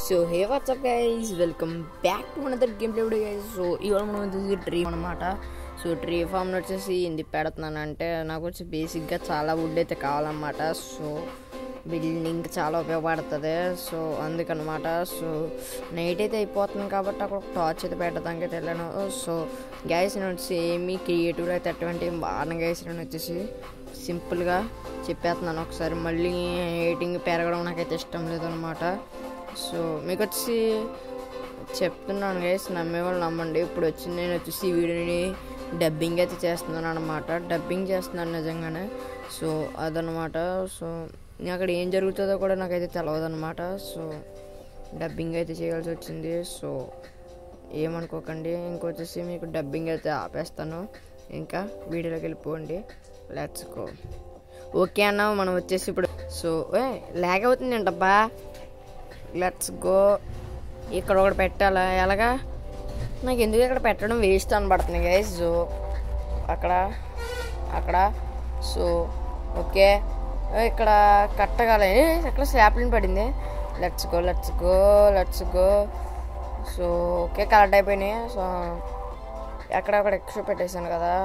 So hey what's up guys welcome back to another game play guys so ఇవాళ మనం వచ్చేసి tree అనమాట so tree ఫామ్ని వచ్చేసి ఎందుకు పెడుతున్నాను అంటే నాకు వచ్చి బేసిక్గా చాలా వుడ్ అయితే కావాలన్నమాట సో బిల్డింగ్ చాలా ఉపయోగపడుతుంది సో అందుకనమాట సో నైట్ అయితే అయిపోతుంది కాబట్టి అక్కడ ఒక టార్చ్ అయితే పెట్టడానికి అయితే వెళ్ళాను సో గ్యాస్ నేను వచ్చి ఏమీ క్రియేటివ్ అయితే అటువంటి బాగా గ్యాస్ నేను వచ్చేసి సింపుల్గా చెప్పేస్తున్నాను ఒకసారి మళ్ళీ ఎయిటింగ్ పెరగడం నాకైతే ఇష్టం లేదనమాట సో మీకు వచ్చి చెప్తున్నాను గైస్ నమ్మేవాళ్ళు నమ్మండి ఇప్పుడు వచ్చి నేను వచ్చేసి ఈ వీడియోని డబ్బింగ్ అయితే చేస్తున్నాను అనమాట డబ్బింగ్ చేస్తున్నాను నిజంగానే సో అదనమాట సో అక్కడ ఏం జరుగుతుందో కూడా నాకైతే తెలియదు అనమాట సో డబ్బింగ్ అయితే చేయాల్సి వచ్చింది సో ఏమనుకోకండి ఇంకొచ్చేసి మీకు డబ్బింగ్ అయితే ఆపేస్తాను ఇంకా వీడియోలోకి వెళ్ళిపోండి లెట్స్ గో ఓకే అన్న మనం వచ్చేసి ఇప్పుడు సో ఏ లాగ్ అవుతుంది ఏంటబ్బా లెట్స్ గో ఇక్కడ ఒకటి పెట్టాలా ఎలాగా నాకు ఎందుకు ఇక్కడ పెట్టడం వేస్ట్ అనబడుతుంది గైస్ సో అక్కడ అక్కడ సో ఓకే ఇక్కడ కట్టగల ఏ, ఎక్కడ స్లాప్లిన్ పడింది let's go let's go let's go so okay correct అయిపోయినాయి సో ఎక్కడ అక్కడ ఎక్స్ట్రా పెట్టేశాను కదా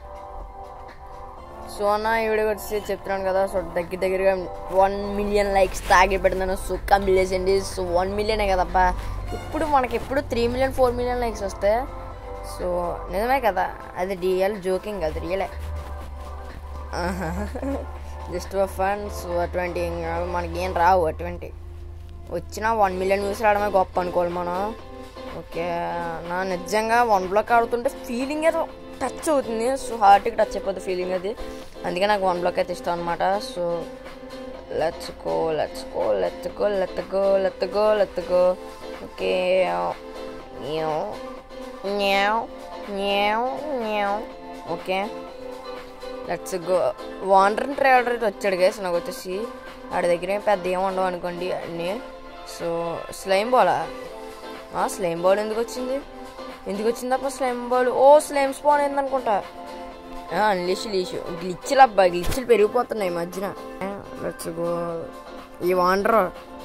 సో అన్న ఈ వీడియో వచ్చి చెప్తున్నాను కదా సో దగ్గర దగ్గరగా వన్ మిలియన్ లైక్స్ తాగి పెడుతున్నాను సో కంప్లీట్ సో వన్ మిలియనే కదబ్బా ఇప్పుడు మనకి ఎప్పుడు three million four million likes వస్తాయి సో నిజమే కదా అది రియల్ జోకింగ్ అది రియలే జస్ట్ ఫర్ ఫన్ సో అటువంటి మనకి ఏం రావు అటువంటి వచ్చిన వన్ మిలియన్ వ్యూస్ రావడమే గొప్ప అనుకోవాలి మనం ఓకే నా నిజంగా వన్ బ్లాక్ ఆడుతుంటే ఫీలింగ్ ఏదో టచ్ అవుతుంది సో హార్ట్కి టచ్ అయిపోతుంది ఫీలింగ్ అది అందుకే నాకు వన్ బ్లాక్ అయితే ఇష్టం అనమాట so let's go let's go let's go let go let go let go okay okay let's go wander trader వచ్చాడు గేస్ నాకు వచ్చేసి వాడి దగ్గర ఏం పెద్ద ఏమి ఉండవు అనుకోండి అన్నీ సో స్లైమ్ బాలా స్లైమ్ బాల్ ఎందుకు వచ్చింది ఎందుకు వచ్చింది అప్ప slime ball oh slime spawn అయింది అనుకుంటా అన్లీష్ లీషు గ్లిచ్లు అబ్బా గ్లిచ్లు పెరిగిపోతున్నాయి ఈ మధ్యన లెట్స్ గో ఈ వాండర్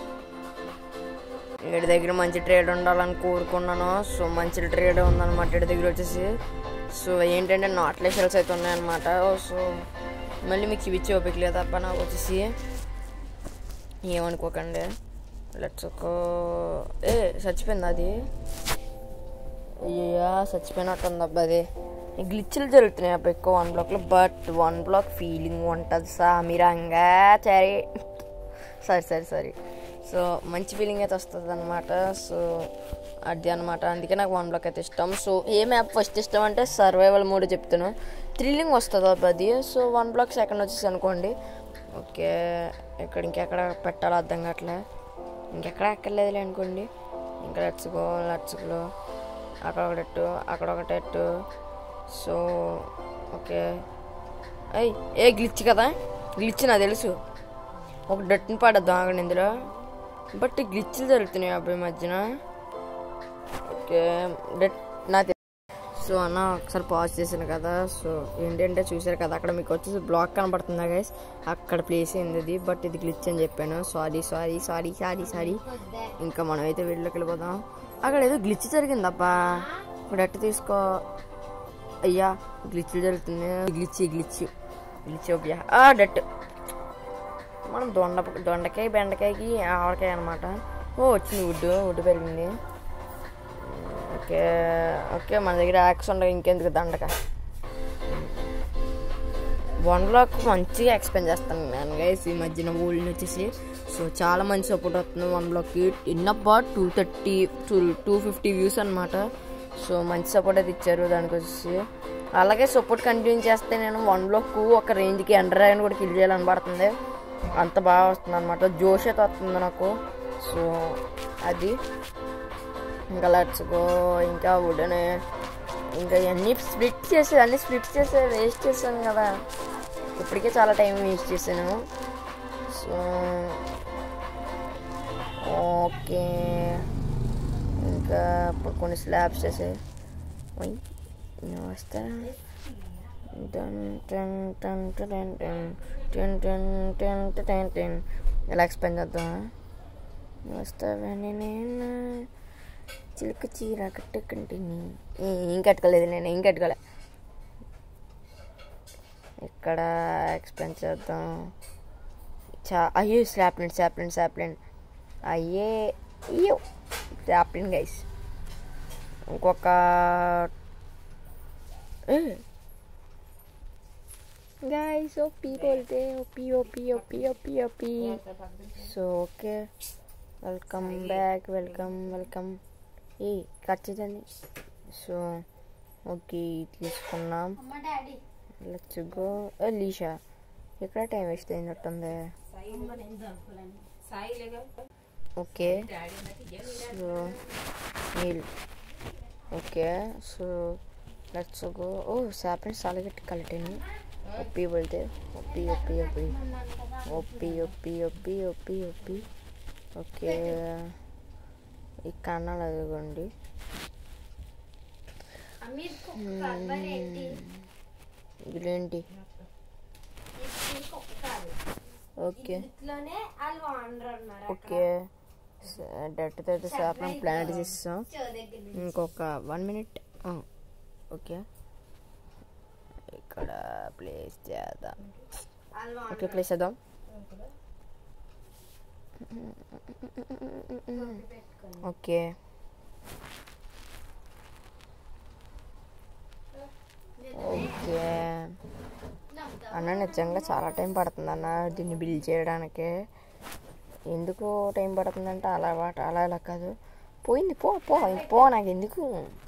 వీడి దగ్గర మంచి ట్రేడ్ ఉండాలని కోరుకున్నాను సో మంచి ట్రేడ్ ఉందన్నమాట వీడి దగ్గర వచ్చేసి సో ఏంటంటే నాట్లే షెల్స్ అయితే ఉన్నాయన్నమాట సో మళ్ళీ మీకు చూపించి ఓపిక లేదు అబ్బా నాకు వచ్చేసి ఏమనుకోకండి లెట్స్ ఒక ఏ చచ్చిపోయింది అది అయ్యా చచ్చిపోయినట్టుంది అబ్బా అది గ్లిచ్లు జరుగుతున్నాయి అబ్బా ఎక్కువ వన్ బ్లాక్లో బట్ వన్ బ్లాక్ ఫీలింగ్ ఉంటుంది సామిరంగా సరే సరే సరే సరే సో మంచి ఫీలింగ్ అయితే వస్తుంది అనమాట సో అది అనమాట అందుకే నాకు వన్ బ్లాక్ అయితే ఇష్టం సో ఏ మ్యాప్ ఫస్ట్ ఇష్టం అంటే సర్వైవల్ మోడ్ చెప్తాను థ్రిల్లింగ్ వస్తుంది అబ్బా అది సో వన్ బ్లాక్ సెకండ్ వచ్చేసి అనుకోండి ఓకే ఇక్కడ ఇంకెక్కడ పెట్టాలో అర్థం కావట్లే ఇంకెక్కడ ఎక్కర్లేదులే అనుకోండి ఇంకా లెట్స్ గో లెట్స్ గో అక్కడ ఒకటెట్టు అక్కడ ఒకటెట్టు సో ఓకే అయ్ ఏ గ్లిచ్ కదా గ్లిచ్ నాకు తెలుసు ఒక డట్టుని పడద్దాం అక్కడ ఇందులో బట్ గ్లిచ్లు జరుగుతున్నాయి అబ్బాయి మధ్యన ఓకే డట్ నా సో అన్న ఒకసారి పాజ్ చేశాను కదా సో ఏంటంటే చూసారు కదా అక్కడ మీకు వచ్చేసి బ్లాక్ కనబడుతుందా గైస్ అక్కడ ప్లేస్ అయింది ఇది బట్ ఇది గ్లిచ్ అని చెప్పాను sorry sorry sorry sorry sorry ఇంకా మనం అయితే వీళ్ళకి వెళ్ళిపోదాం అక్కడ ఏదో గ్లిచ్ జరిగిందబ్బా ఇప్పుడు ఎట్ట తీసుకో అయ్యా గ్లిచ్లు జరుగుతుంది గ్లిచ్ గ్లిచ్ గ్లిచ్ ఓపియా ఆ డట్ మనం దొండ దొండకాయ బెండకాయకి ఆవడకాయ అనమాట ఓ వచ్చింది వుడ్ వుడ్ పెరిగింది ఓకే ఓకే మన దగ్గర యాక్స్ ఉండగా ఇంకెందుకు దండక వన్ బ్లాక్ మంచిగా ఎక్స్పెండ్ చేస్తాను నేను గైస్ ఈ మధ్యన ఊళ్ళని వచ్చేసి సో చాలా మంచి సపోర్ట్ వస్తుంది వన్ బ్లాక్కి ఇన్నప్ప two thirty two two fifty views అనమాట సో మంచి సపోర్ట్ అయితే ఇచ్చారు దానికి వచ్చేసి అలాగే సపోర్ట్ కంటిన్యూ చేస్తే నేను వన్ బ్లాక్ ఒక రేంజ్కి ఎండర్ అని కూడా కిల్ చేయాలని పడుతుంది అంత బాగా వస్తుంది అనమాట జోష్ అయితే వస్తుంది నాకు సో అది ఇంకా లెట్స్ గో ఇంకా వుడనే ఇంకా ఇవన్నీ స్ప్లిట్ చేసే అన్ని స్ప్లిట్ చేసే వేస్ట్ చేశాను కదా ఇప్పటికే చాలా టైం వేస్ట్ చేశాను సో ఓకే ఇంకా ఇప్పుడు కొన్ని స్లాబ్స్ చేసే వస్తా టన్ టన్ టన్ టన్ టన్ టన్ టన్ టన్ టన్ టన్ ఎలా ఎక్స్ప్లెయిన్ చేద్దాం వస్తావని నేను చిలుక చీర కట్టుకుంటుని ఏం కట్టుకోలేదు నేను ఏం కట్టుకోలే ఇక్కడ ఎక్స్ప్లెయిన్ చేద్దాం చా అయ్యో స్లాప్లెండ్ స్లాప్లెండ్ స్లాప్లెండ్ అయ్యే అయ్యో స్లాప్లెండ్ గైస్ ఇంకొక గైస్ ఓపీ బోల్తే OP OP OP OP OP so okay welcome back welcome welcome ఏ కట్ చేయండి సో ఓకే తీసుకున్నాం లెట్స్ గో లీషా ఎక్కడ టైం వేస్ట్ అయినట్టుంది ఓకే సో నీల్ okay so let's go oh సాపని సాలగట్టి కలటని ఒప్పి వెళ్తే ఒప్పి ఒప్పి ఒప్పి ఒప్పి ఒప్పి ఒప్పి ఒప్పి ఒప్పి ఓకే ఈ కన్నాలు అదిగోండి ఇదేంటి ఓకే ఇంట్లోనే వాళ్ళు వానరు అన్నారు ఓకే డెట్ అయితే శాపం ప్లాన్ చేస్తాం చెవు దగ్గర నుంచి. ఇంకొక వన్ మినిట్ ఓకే ఇక్కడ ప్లేస్ చేద్దాం వాళ్ళు ఓకే ప్లేస్ చేద్దాం ఓకే ఓకే అన్న నిజంగా చాలా టైం పడుతుంది అన్న దీన్ని బిల్డ్ చేయడానికి ఎందుకు టైం పడుతుందంటే అలా వాట అలా ఇలా కాదు పోయింది పో పో ఇంక పో నాకు ఎందుకు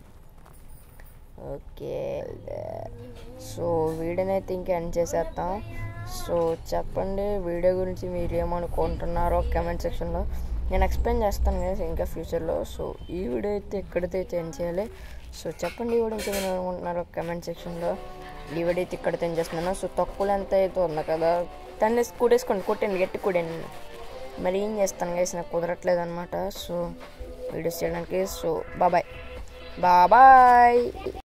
ఓకే సో వీడియోని అయితే ఇంక ఎండ్ చేసేస్తాం సో చెప్పండి వీడియో గురించి మీరు ఏమనుకుంటున్నారో కామెంట్ సెక్షన్లో నేను ఎక్స్ప్లెయిన్ చేస్తాను కదా ఇంకా ఫ్యూచర్లో సో ఈ వీడియో అయితే ఎక్కడితో అయితే ఎండ్ చేయాలి సో చెప్పండి ఈ వీడియో ఇంకా మీరు అనుకుంటున్నారో కామెంట్ సెక్షన్లో ఈ వీడియో అయితే ఇక్కడితో ఎండ్ చేస్తున్నాను సో తక్కువ ఎంత అయితే ఉంది కదా దాన్ని కూడేసుకోండి కొట్టండి గట్టి కూడండి మరి ఏం చేస్తాను గైస్ నాకు కుదరట్లేదు అనమాట సో వీడియోస్ చేయడానికి సో బాబాయ్ బాబాయ్